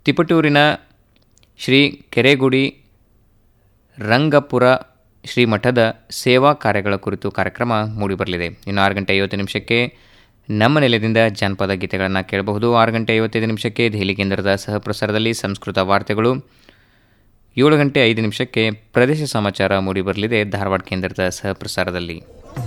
ತಿಪಟೂರಿನ ಶ್ರೀ ಕೆರೆಗುಡಿ ರಂಗಪುರ ಶ್ರೀಮಠದ ಸೇವಾ ಕಾರ್ಯಗಳ ಕುರಿತು ಕಾರ್ಯಕ್ರಮ ಮೂಡಿಬರಲಿದೆ ಇನ್ನು ಆರು ಗಂಟೆ ಐವತ್ತು ನಿಮಿಷಕ್ಕೆ ನಮ್ಮ ನೆಲೆಯಿಂದ ಜಾನಪದ ಗೀತೆಗಳನ್ನು ಕೇಳಬಹುದು ಆರು ಗಂಟೆ ಐವತ್ತೈದು ನಿಮಿಷಕ್ಕೆ ದೆಹಲಿ ಕೇಂದ್ರದ ಸಹಪ್ರಸಾರದಲ್ಲಿ ಸಂಸ್ಕೃತ ವಾರ್ತೆಗಳು ಏಳು ಗಂಟೆ ಐದು ನಿಮಿಷಕ್ಕೆ ಪ್ರದೇಶ ಸಮಾಚಾರ ಮೂಡಿಬರಲಿದೆ ಧಾರವಾಡ ಕೇಂದ್ರದ ಸಹಪ್ರಸಾರದಲ್ಲಿ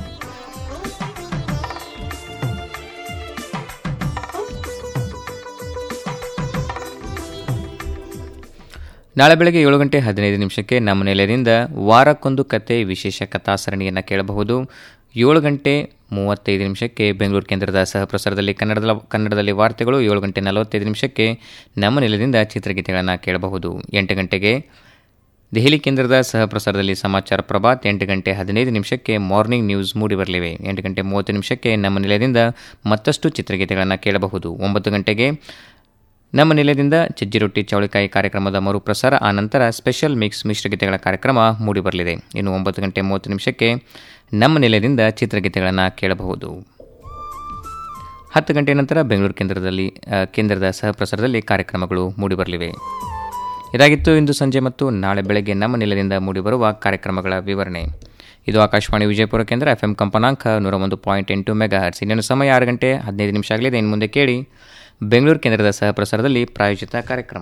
ನಾಳೆ ಬೆಳಗ್ಗೆ ಏಳು ಗಂಟೆ ಹದಿನೈದು ನಿಮಿಷಕ್ಕೆ ನಮ್ಮ ನೆಲೆಯಿಂದ ವಾರಕ್ಕೊಂದು ಕತೆ ವಿಶೇಷ ಕಥಾ ಸರಣಿಯನ್ನು ಕೇಳಬಹುದು ಏಳು ಗಂಟೆ ಮೂವತ್ತೈದು ನಿಮಿಷಕ್ಕೆ ಬೆಂಗಳೂರು ಕೇಂದ್ರದ ಸಹಪ್ರಸಾರದಲ್ಲಿ ಕನ್ನಡದ ಕನ್ನಡದಲ್ಲಿ ವಾರ್ತೆಗಳು ಏಳು ಗಂಟೆ ನಲವತ್ತೈದು ನಿಮಿಷಕ್ಕೆ ನಮ್ಮ ನೆಲದಿಂದ ಚಿತ್ರಗೀತೆಗಳನ್ನು ಕೇಳಬಹುದು ಎಂಟು ಗಂಟೆಗೆ ದೆಹಲಿ ಕೇಂದ್ರದ ಸಹಪ್ರಸಾರದಲ್ಲಿ ಸಮಾಚಾರ ಪ್ರಭಾತ್ ಎಂಟು ಗಂಟೆ ಹದಿನೈದು ನಿಮಿಷಕ್ಕೆ ಮಾರ್ನಿಂಗ್ ನ್ಯೂಸ್ ಮೂಡಿಬರಲಿವೆ ಎಂಟು ಗಂಟೆ ಮೂವತ್ತು ನಿಮಿಷಕ್ಕೆ ನಮ್ಮ ನಿಲಯದಿಂದ ಮತ್ತಷ್ಟು ಚಿತ್ರಗೀತೆಗಳನ್ನು ಕೇಳಬಹುದು ಒಂಬತ್ತು ಗಂಟೆಗೆ ನಮ್ಮ ನಿಲಯದಿಂದ ಚಜ್ಜಿ ರೊಟ್ಟಿ ಚೌಳಿಕಾಯಿ ಕಾರ್ಯಕ್ರಮದ ಮರುಪ್ರಸಾರ ಆ ನಂತರ ಸ್ಪೆಷಲ್ ಮಿಕ್ಸ್ ಮಿಶ್ರಗೀತೆಗಳ ಕಾರ್ಯಕ್ರಮ ಮೂಡಿಬರಲಿದೆ ಇನ್ನು ಒಂಬತ್ತು ಗಂಟೆ ಮೂವತ್ತು ನಿಮಿಷಕ್ಕೆ ನಮ್ಮ ನಿಲಯದಿಂದ ಚಿತ್ರಗೀತೆಗಳನ್ನು ಕೇಳಬಹುದು ಹತ್ತು ಗಂಟೆ ನಂತರ ಬೆಂಗಳೂರು ಕೇಂದ್ರದಲ್ಲಿ ಕೇಂದ್ರದ ಸಹಪ್ರಸಾರದಲ್ಲಿ ಕಾರ್ಯಕ್ರಮಗಳು ಮೂಡಿಬರಲಿವೆ ಇದಾಗಿತ್ತು ಇಂದು ಸಂಜೆ ಮತ್ತು ನಾಳೆ ಬೆಳಗ್ಗೆ ನಮ್ಮ ನಿಲಯದಿಂದ ಮೂಡಿಬರುವ ಕಾರ್ಯಕ್ರಮಗಳ ವಿವರಣೆ ಇದು ಆಕಾಶವಾಣಿ ವಿಜಯಪುರ ಕೇಂದ್ರ ಎಫ್ ಎಂ ಕಂಪನಾಂಕ ನೂರ ಒಂದು ಪಾಯಿಂಟ್ ಎಂಟು ಮೆಗಾ ಹರ್ಸ್ ಇನ್ನೇನು ಸಮಯ ಆರು ಗಂಟೆ ಹದಿನೈದು ನಿಮಿಷ ಆಗಲಿದೆ ಇನ್ನು ಮುಂದೆ ಕೇಳಿ ಬೆಂಗಳೂರು ಕೇಂದ್ರದ ಸಹಪ್ರಸಾರದಲ್ಲಿ ಪ್ರಾಯೋಜಿತ ಕಾರ್ಯಕ್ರಮ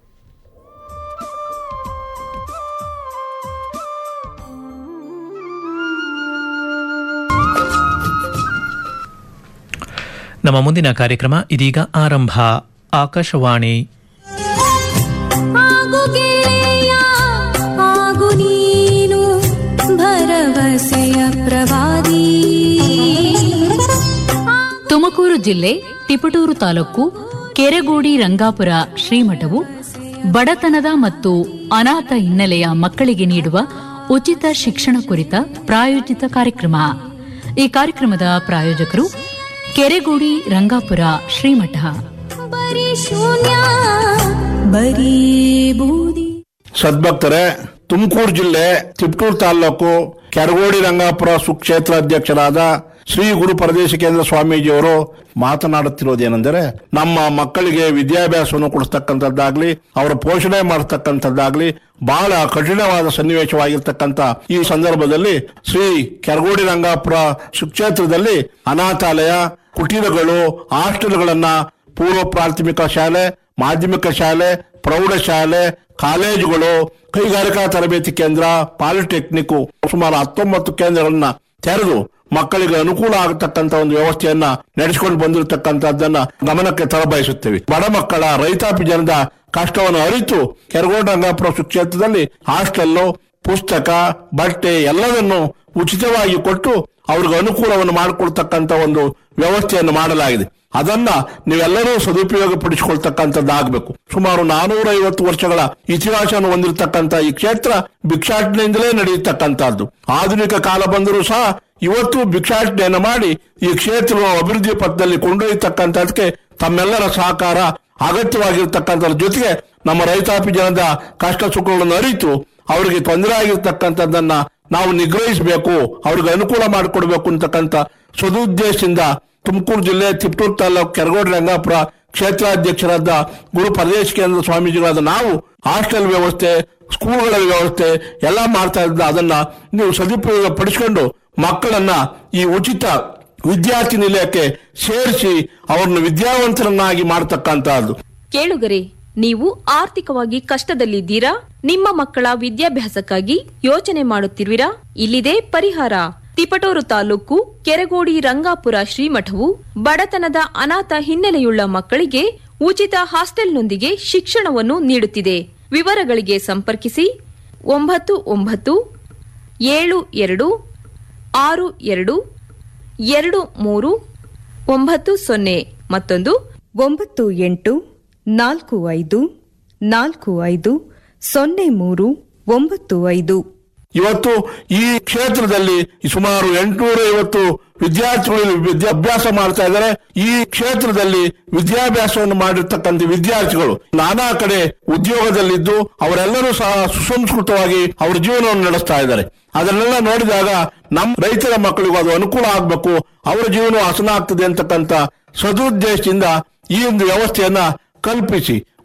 ನಮ್ಮ ಮುಂದಿನ ಕಾರ್ಯಕ್ರಮ ಇದೀಗ ಆರಂಭ ಆಕಾಶವಾಣಿ ಆಗು ಗೆಳೆಯ ಆಗು ನೀನು ಭರವಸೆಯ ಪ್ರವಾದಿ ತುಮಕೂರು ಜಿಲ್ಲೆ ತಿಪಟೂರು ತಾಲೂಕು ಕೆರೆಗೋಡಿ ರಂಗಾಪುರ ಶ್ರೀಮಠವು ಬಡತನದ ಮತ್ತು ಅನಾಥ ಹಿನ್ನೆಲೆಯ ಮಕ್ಕಳಿಗೆ ನೀಡುವ ಉಚಿತ ಶಿಕ್ಷಣ ಕುರಿತ ಪ್ರಾಯೋಜಿತ ಕಾರ್ಯಕ್ರಮ ಈ ಕಾರ್ಯಕ್ರಮದ ಪ್ರಾಯೋಜಕರು ಕೆರೆಗೋಡಿ ರಂಗಾಪುರ ಶ್ರೀಮಠ ಬರೀ ಶೂನ್ಯ ಬರೀ ಬೂದಿ ಸದ್ಭಕ್ತರೇ ತುಮಕೂರು ಜಿಲ್ಲೆ ತಿಪ್ಟೂರು ತಾಲೂಕು ಕೆರಗೋಡಿ ರಂಗಾಪುರ ಸುಕ್ಷೇತ್ರ ಅಧ್ಯಕ್ಷರಾದ ಶ್ರೀ ಗುರು ಪರದೇಶ ಕೇಂದ್ರ ಸ್ವಾಮೀಜಿಯವರು ಮಾತನಾಡುತ್ತಿರುವುದೇನೆಂದರೆ ನಮ್ಮ ಮಕ್ಕಳಿಗೆ ವಿದ್ಯಾಭ್ಯಾಸವನ್ನು ಕೊಡಿಸ್ತಕ್ಕಂಥದ್ದಾಗ್ಲಿ ಅವರ ಪೋಷಣೆ ಮಾಡತಕ್ಕಂಥದ್ದಾಗ್ಲಿ ಬಹಳ ಕಠಿಣವಾದ ಸನ್ನಿವೇಶವಾಗಿರ್ತಕ್ಕಂಥ ಈ ಸಂದರ್ಭದಲ್ಲಿ ಶ್ರೀ ಕೆರಗೋಡಿ ರಂಗಾಪುರ ಸುಕ್ಷೇತ್ರದಲ್ಲಿ ಅನಾಥಾಲಯ ಕುಟೀರಗಳು ಹಾಸ್ಟೆಲ್ಗಳನ್ನ ಪೂರ್ವ ಪ್ರಾಥಮಿಕ ಶಾಲೆ ಮಾಧ್ಯಮಿಕ ಶಾಲೆ ಪ್ರೌಢಶಾಲೆ ಕಾಲೇಜುಗಳು ಕೈಗಾರಿಕಾ ತರಬೇತಿ ಕೇಂದ್ರ ಪಾಲಿಟೆಕ್ನಿಕ್ ಸುಮಾರು ಹತ್ತೊಂಬತ್ತು ಕೇಂದ್ರಗಳನ್ನ ತೆರೆದು ಮಕ್ಕಳಿಗೆ ಅನುಕೂಲ ಆಗತಕ್ಕಂತ ಒಂದು ವ್ಯವಸ್ಥೆಯನ್ನ ನಡೆಸಿಕೊಂಡು ಬಂದಿರತಕ್ಕಂತದ್ದನ್ನ ಗಮನಕ್ಕೆ ತರಬಯಸುತ್ತೇವೆ ಬಡ ಮಕ್ಕಳ ರೈತಾಪಿ ಜನದ ಕಷ್ಟವನ್ನು ಅರಿತು ಕೆರಗೋಡ ರಂಗಾಪುರ ಕ್ಷೇತ್ರದಲ್ಲಿ ಹಾಸ್ಟೆಲ್ಲು ಪುಸ್ತಕ ಬಟ್ಟೆ ಎಲ್ಲದನ್ನು ಉಚಿತವಾಗಿ ಕೊಟ್ಟು ಅವ್ರಿಗೆ ಅನುಕೂಲವನ್ನು ಮಾಡಿಕೊಳ್ತಕ್ಕಂತ ಒಂದು ವ್ಯವಸ್ಥೆಯನ್ನು ಮಾಡಲಾಗಿದೆ ಅದನ್ನ ನೀವೆಲ್ಲರೂ ಸದುಪಯೋಗ ಪಡಿಸಿಕೊಳ್ತಕ್ಕಂಥದ್ದಾಗಬೇಕು ಸುಮಾರು ನಾನೂರ ಐವತ್ತು ವರ್ಷಗಳ ಇತಿಹಾಸವನ್ನು ಹೊಂದಿರತಕ್ಕಂಥ ಈ ಕ್ಷೇತ್ರ ಭಿಕ್ಷಾಟನೆಯಿಂದಲೇ ನಡೆಯತಕ್ಕಂಥದ್ದು ಆಧುನಿಕ ಕಾಲ ಬಂದರೂ ಸಹ ಇವತ್ತು ಭಿಕ್ಷಾಟನೆಯನ್ನು ಮಾಡಿ ಈ ಕ್ಷೇತ್ರವನ್ನು ಅಭಿವೃದ್ಧಿ ಪಥದಲ್ಲಿ ಕೊಂಡೊಯ್ಯತಕ್ಕಂಥದಕ್ಕೆ ತಮ್ಮೆಲ್ಲರ ಸಹಕಾರ ಅಗತ್ಯವಾಗಿರ್ತಕ್ಕಂಥದ್ರ ಜೊತೆಗೆ ನಮ್ಮ ರೈತಾಪಿ ಜನದ ಕಷ್ಟ ಸುಖಗಳನ್ನು ಅರಿತು ಅವರಿಗೆ ತೊಂದರೆ ಆಗಿರ್ತಕ್ಕಂಥದ್ದನ್ನ ನಾವು ನಿಗ್ರಹಿಸಬೇಕು ಅವ್ರಿಗೆ ಅನುಕೂಲ ಮಾಡಿಕೊಡ್ಬೇಕು ಅಂತಕ್ಕಂಥ ಸದುದ್ದೇಶದಿಂದ ತುಮಕೂರು ಜಿಲ್ಲೆ ತಿಪ್ಟೂರು ತಾಲೂಕು ಕೆರಗೋಡು ರಂಗಾಪುರ ಕ್ಷೇತ್ರಾಧ್ಯಕ್ಷರಾದ ಗುರು ಪರದೇಶ ಕೇಂದ್ರ ಸ್ವಾಮೀಜಿಗಳಾದ ನಾವು ಹಾಸ್ಟೆಲ್ ವ್ಯವಸ್ಥೆ ಸ್ಕೂಲ್ಗಳ ವ್ಯವಸ್ಥೆ ಎಲ್ಲ ಮಾಡ್ತಾ ಇದ್ದ ಅದನ್ನ ನೀವು ಸದುಪಯೋಗ ಪಡಿಸಿಕೊಂಡು ಮಕ್ಕಳನ್ನ ಈ ಉಚಿತ ವಿದ್ಯಾರ್ಥಿ ನಿಲಯಕ್ಕೆ ಸೇರಿಸಿ ಅವರನ್ನು ವಿದ್ಯಾವಂತರನ್ನಾಗಿ ಮಾಡತಕ್ಕಂತಹದ್ದು ಕೇಳುಗರೆ ನೀವು ಆರ್ಥಿಕವಾಗಿ ಕಷ್ಟದಲ್ಲಿದ್ದೀರಾ ನಿಮ್ಮ ಮಕ್ಕಳ ವಿದ್ಯಾಭ್ಯಾಸಕ್ಕಾಗಿ ಯೋಚನೆ ಮಾಡುತ್ತಿರುವಿರಾ ಇಲ್ಲಿದೆ ಪರಿಹಾರ ತಿಪಟೂರು ತಾಲೂಕು ಕೆರಗೋಡಿ ರಂಗಾಪುರ ಶ್ರೀಮಠವು ಬಡತನದ ಅನಾಥ ಹಿನ್ನೆಲೆಯುಳ್ಳ ಮಕ್ಕಳಿಗೆ ಉಚಿತ ಹಾಸ್ಟೆಲ್ನೊಂದಿಗೆ ಶಿಕ್ಷಣವನ್ನು ನೀಡುತ್ತಿದೆ ವಿವರಗಳಿಗೆ ಸಂಪರ್ಕಿಸಿ ಒಂಬತ್ತು ಒಂಬತ್ತು ಏಳು ಎರಡು ಆರು ಎರಡು ಎರಡು ಮೂರು ಒಂಬತ್ತು ಸೊನ್ನೆ ಮತ್ತೊಂದು ಒಂಬತ್ತು ಎಂಟು ನಾಲ್ಕು ಐದು ನಾಲ್ಕು ಐದು ಸೊನ್ನೆ ಮೂರು ಒಂಬತ್ತು ಐದು ಇವತ್ತು ಈ ಕ್ಷೇತ್ರದಲ್ಲಿ ಸುಮಾರು ಎಂಟುನೂರ ಐವತ್ತು ವಿದ್ಯಾರ್ಥಿಗಳು ವಿದ್ಯಾಭ್ಯಾಸ ಮಾಡ್ತಾ ಇದ್ದಾರೆ ಈ ಕ್ಷೇತ್ರದಲ್ಲಿ ವಿದ್ಯಾಭ್ಯಾಸವನ್ನು ಮಾಡಿರ್ತಕ್ಕಂಥ ವಿದ್ಯಾರ್ಥಿಗಳು ನಾನಾ ಕಡೆ ಉದ್ಯೋಗದಲ್ಲಿದ್ದು ಅವರೆಲ್ಲರೂ ಸಹ ಸುಸಂಸ್ಕೃತವಾಗಿ ಅವರ ಜೀವನವನ್ನು ನಡೆಸ್ತಾ ಇದ್ದಾರೆ ಅದನ್ನೆಲ್ಲ ನೋಡಿದಾಗ ನಮ್ಮ ರೈತರ ಮಕ್ಕಳಿಗೂ ಅದು ಅನುಕೂಲ ಆಗಬೇಕು ಅವರ ಜೀವನ ಹಸನ ಆಗ್ತದೆ ಅಂತಕ್ಕಂಥ ಸದುದ್ದೇಶದಿಂದ ಈ ಒಂದು ವ್ಯವಸ್ಥೆಯನ್ನ ಕಲ್ಪಿಸಿ